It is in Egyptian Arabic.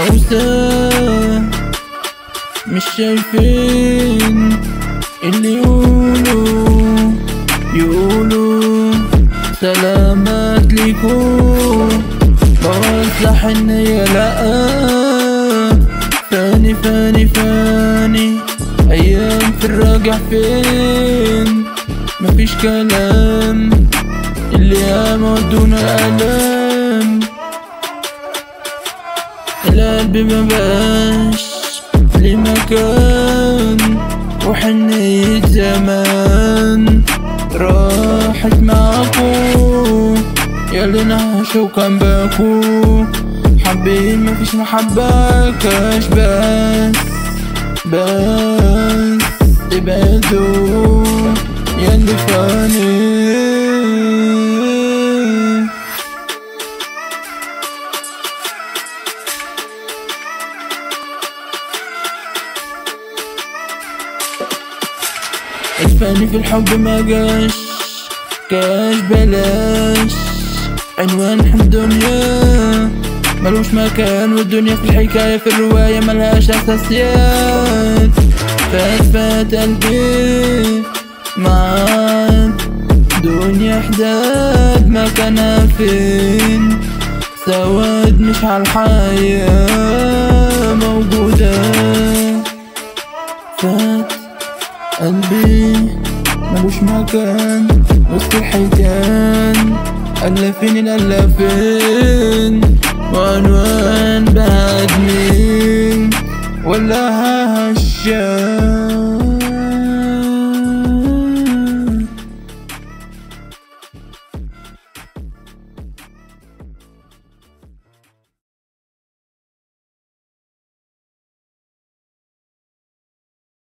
حوسة مش شايفين اللي يقولوا يقولوا سلامات ليكم بوسع حنية لأ فاني فاني فاني أيام في الراجع فين مفيش كلام اللي ياما ودونا ألم القلب ما بقاش ليه مكان وحنية زمان راحت معاكو يا اللي نهشوا وكان باكو حابين مفيش محبة كاش بس بس ابعدوا يا اللي فاني الفاني في الحب ما جاش كاش بلاش عنوان حب دنيا ملوش مكان والدنيا في الحكاية في الرواية ملهاش أساسيات فات فات قلبي معاك دنيا حداد مكانها فين سواد مش عالحياة موجودة فات قلبي ملوش مكان وسط الحيتان ألفين الألفين وعنوان بادمين ولا هشام